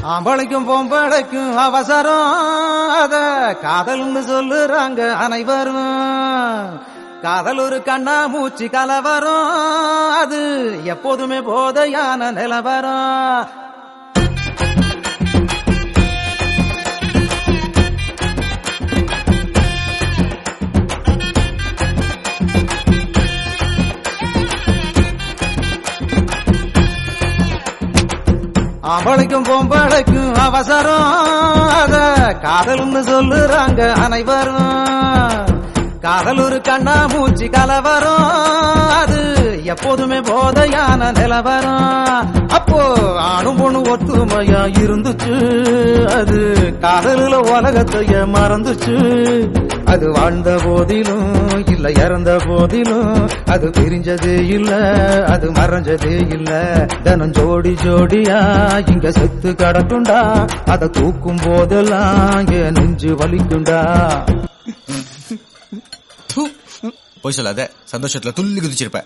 ஆம்பளைக்கும் பொம்பளைக்கும் அவசரம் அத காதல்னு சொல்லுறாங்க அனைவரும் காதல் ஒரு கண்ணா மூச்சு கலவரம் அது எப்போதுமே போதையான நிலவரம் ஆம்பளைக்கும் பொம்பளைக்கும் அவசரம் அத காதல்னு சொல்லுறாங்க அனைவரும் காதல் ஒரு கண்ணா மூச்சு கலவரம் அது எப்போதுமே போதையான நிலவரம் அப்போ ஆணும் பொண்ணு ஒத்துமையா இருந்துச்சு அது காதலுல உலகத்தைய மறந்துச்சு அது வாழ்ந்த போதிலும் இல்ல இறந்த போதிலும் அது பிரிஞ்சதே இல்ல அது மறைஞ்சதே இல்ல தினம் ஜோடி ஜோடியா இங்க செத்து கிடக்குண்டா அதை தூக்கும் போதெல்லாம் என் நெஞ்சு வலிக்குண்டா போய் சொல்லாத சந்தோஷத்துல துள்ளி குதிச்சிருப்ப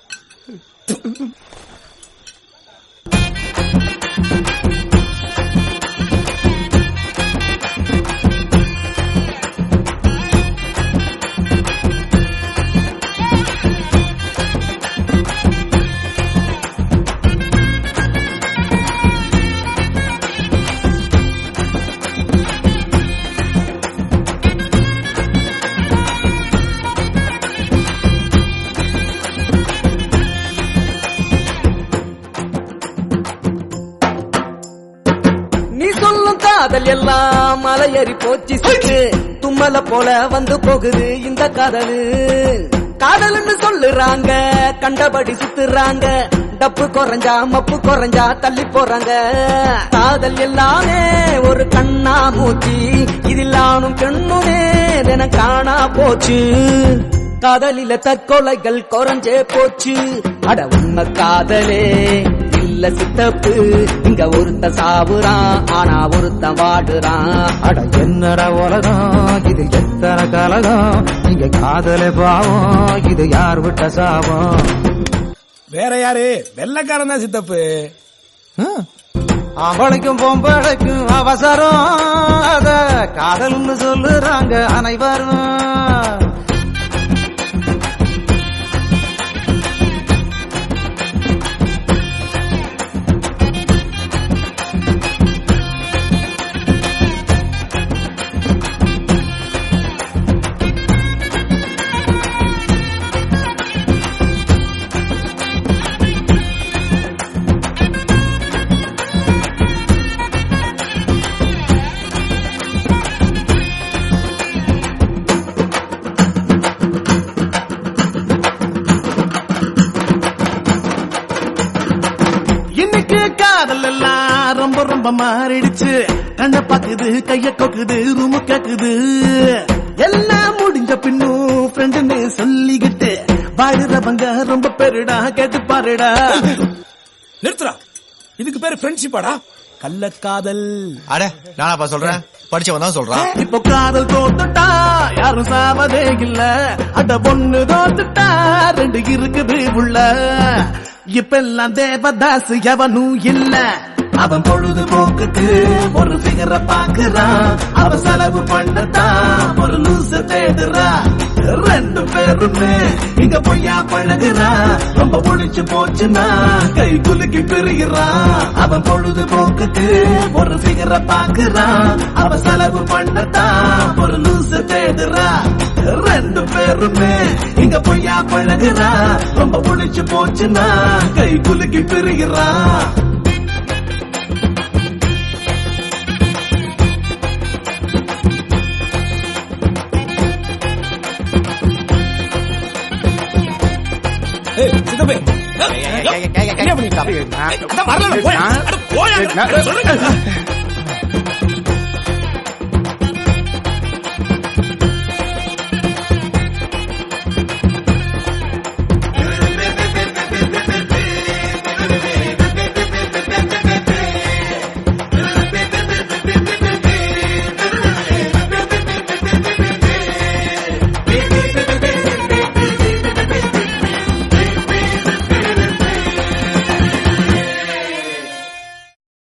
நீ சொல்லும் காதல் எல்லாம் மலையேறி போச்சு சிக்கு தும்மல போல வந்து போகுது இந்த காதலு காதல்னு சொல்லுறாங்க கண்டபடி சுத்துறாங்க டப்பு குறைஞ்சா மப்பு குறைஞ்சா தள்ளி போறாங்க காதல் எல்லாமே ஒரு கண்ணா மூச்சு இதில் ஆணும் பெண்ணுமே தின காணா போச்சு காதலில தற்கொலைகள் குறைஞ்சே போச்சு அட உண்மை காதலே இல்ல சித்தப்பு இங்க ஒருத்த சாவுறான் ஆனா ஒருத்த வாடுறான் அட என்னடா உலகம் இது எத்தனை கலகம் இங்க காதலே பாவம் இது யார் விட்ட சாபம் வேற யாரு வெள்ளக்காரன் தான் சித்தப்பு ஆம்பளைக்கும் பொம்பளைக்கும் அவசரம் அத காதல்னு சொல்லுறாங்க அனைவரும் இன்னைக்கு காதல் எல்லாம் ரொம்ப ரொம்ப மாறிடுச்சு கண்ண பாக்குது கைய கொக்குது ரூமு கேக்குது எல்லாம் முடிஞ்ச பின்னும் ஃப்ரெண்டுன்னு சொல்லிக்கிட்டு வாழுறவங்க ரொம்ப பெருடா கேட்டு பாருடா நிறுத்துறா இதுக்கு பேரு ஃப்ரெண்ட்ஷிப்பாடா கள்ளக்காதல் அட நானாப்பா சொல்றேன் படிச்சவன் தான் சொல்றான் இப்போ காதல் தோத்துட்டா யாரும் சாவதே இல்ல அட பொண்ணு தோத்துட்டா ரெண்டு இருக்குது உள்ள இப்பெல்லாம் தேவதாஸ் எவனும் இல்ல அவன் பொழுதுபோக்குக்கு ஒரு ஃபிகரை பாக்குறான் அவன் செலவு பண்ணத்தான் ஒரு லூச தேடுறா ரெண்டு பேருமே இங்க பொய்யா பழகுறா ரொம்ப ஒழிச்சு போச்சுன்னா கை குலுக்கி பிரிகிறான் அவன் பொழுதுபோக்குக்கு ஒரு ஃபிகரை பாக்குறான் அவன் செலவு பண்ணத்தான் ஒரு லூச தேடுறா ரெண்டு பேருமே இங்க பொய்யா பழகுறா ரொம்ப ஒழிச்சு போச்சுன்னா கை குலுக்கி பிரிகிறான் ஏய், சித்தப்பு ஏய், என்ன பண்ணிட்டு இருக்க? அதான் வரல, போயா. அட, போயா. சொல்லுங்க